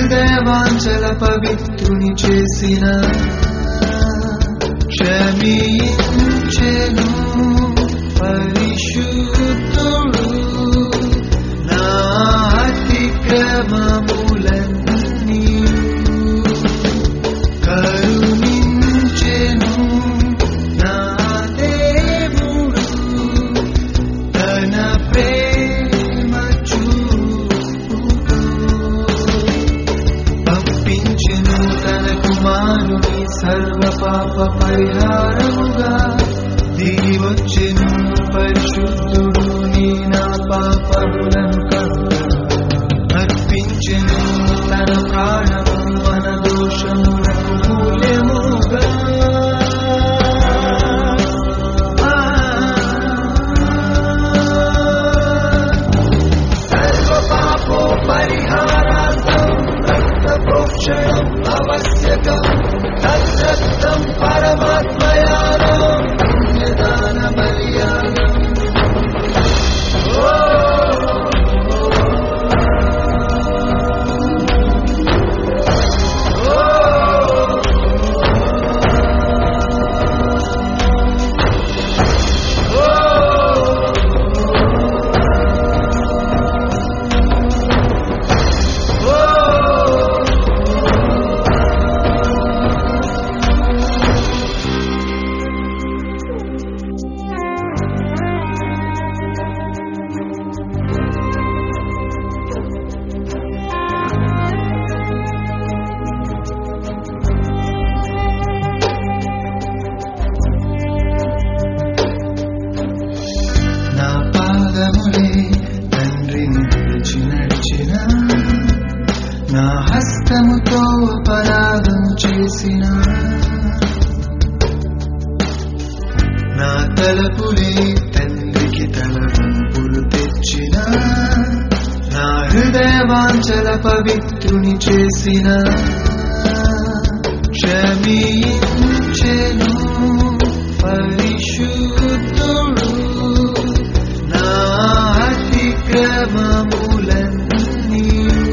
హృదయవాంచల పవిత్రుని చేసిన క్షమించెను పరిశుద్ధుడు నా అతిక్రమములన్నీ కరుణించెను నా దేవుడు తన ప్రేమ చూపుతో పంపించెను తన కుమారుని సర్వ పాప పరిహారముగా దిగి వచ్చెను పరిశుద్ధుడు నీ నా పాపములను కరుణ అర్పించెను తన ప్రాణము మన దోషములకు మూల్యముగా సర్వ పాపో పరిహారార్థం రక్తప్రోక్షణం ఆవశ్యకం తద్రక్తం పరమాత్మయానం పుణ్యదాన బలియానం నా పాదములే తండ్రిని విడిచి నడిచిన నా హస్తముతో అపరాధం చేసిన నా తలపులే తండ్రికి తలవంపులు తెచ్చిన నా హృదయ వాంచల పవిత్రుని చేసిన క్షమించెను పరిశుద్ధుడు నా అతిక్రమములన్నీ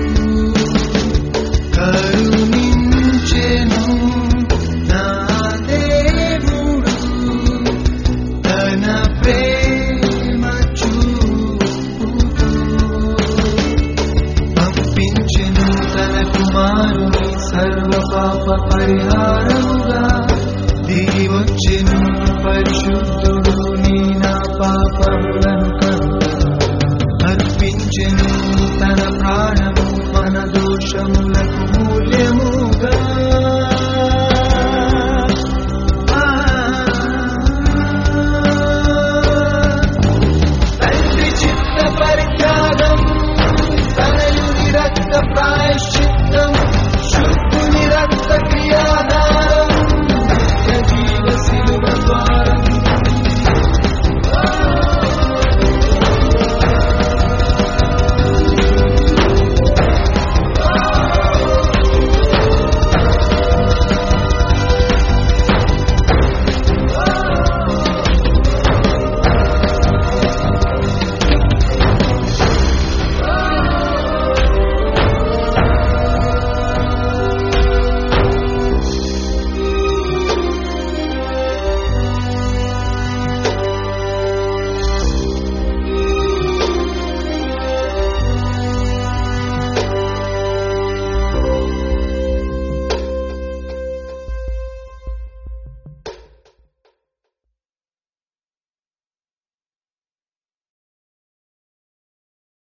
కరుణించెను నా దేవుడు తన ప్రేమ చూపుతో పంపించెను తన కుమారుని సర్వ పాప పరిహారముగా దిగి వచ్చెను పరిశుద్ధుడు నీ నా పాపములను కరుణ అర్పించెను తన ప్రాణము మన దోషములకు మూల్య